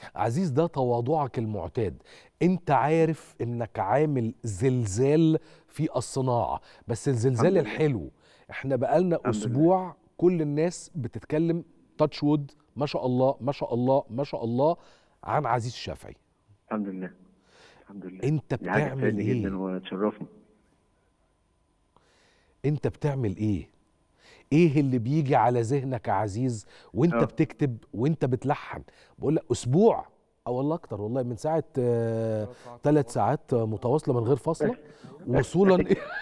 عزيز ده تواضعك المعتاد انت عارف انك عامل زلزال في الصناعة بس الزلزال الحمد لله. الحلو احنا بقالنا الحمد لله. اسبوع كل الناس بتتكلم تاتش وود ما شاء الله ما شاء الله ما شاء الله عن عزيز الشافعي الحمد لله الحمد لله انت دي حاجه بتعمل تسعدني ايه جدا وتشرفني انت بتعمل ايه ايه اللي بيجي على ذهنك يا عزيز وانت آه. بتكتب وانت بتلحن بقول لك اسبوع او والله اكتر والله من ساعه ثلاث ساعات آه، متواصله من غير فاصله وصولا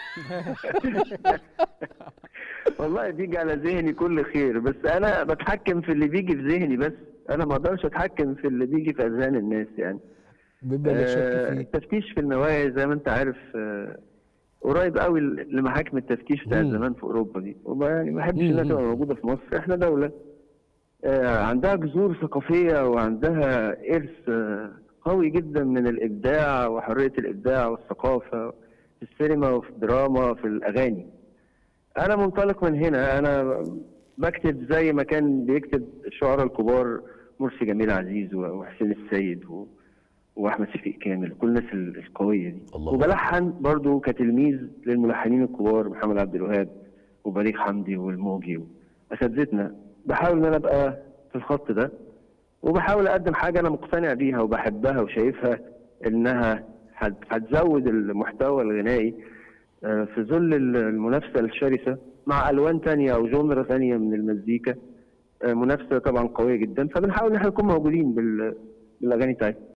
والله بيجي على ذهني كل خير بس انا بتحكم في اللي بيجي في ذهني بس انا ما اقدرش اتحكم في اللي بيجي في اذهان الناس يعني بما لا شك آه، فيه التفتيش في النوايا زي ما انت عارف آه، قريب قوي لمحاكم التفتيش بتاعت مم. زمان في اوروبا دي وما يعني ما احبش مم، انها مم. تبقى موجوده في مصر احنا دوله آه، عندها جذور ثقافيه وعندها ارث آه، قوي جدا من الابداع وحريه الابداع والثقافه في السينما وفي الدراما في الاغاني انا منطلق من هنا انا بكتب زي ما كان بيكتب الشعراء الكبار مرسي جميل عزيز وحسين السيد و... واحمد شفيق كامل كل الناس ال- القويه دي الله وبلحن برضو كتلميذ للملحنين الكبار محمد عبد الوهاب وبليغ حمدي والموجي اساتذتنا بحاول ان انا ابقى في الخط ده وبحاول اقدم حاجه انا مقتنع بيها وبحبها وشايفها انها هت- هتزود المحتوى الغنائي آه، في ظل ال- المنافسه الشرسه مع الوان تانية او جونرا تانية من المزيكا آه، منافسه طبعا قويه جدا فبنحاول ان احنا نكون موجودين بال- بالاغاني بتاعتنا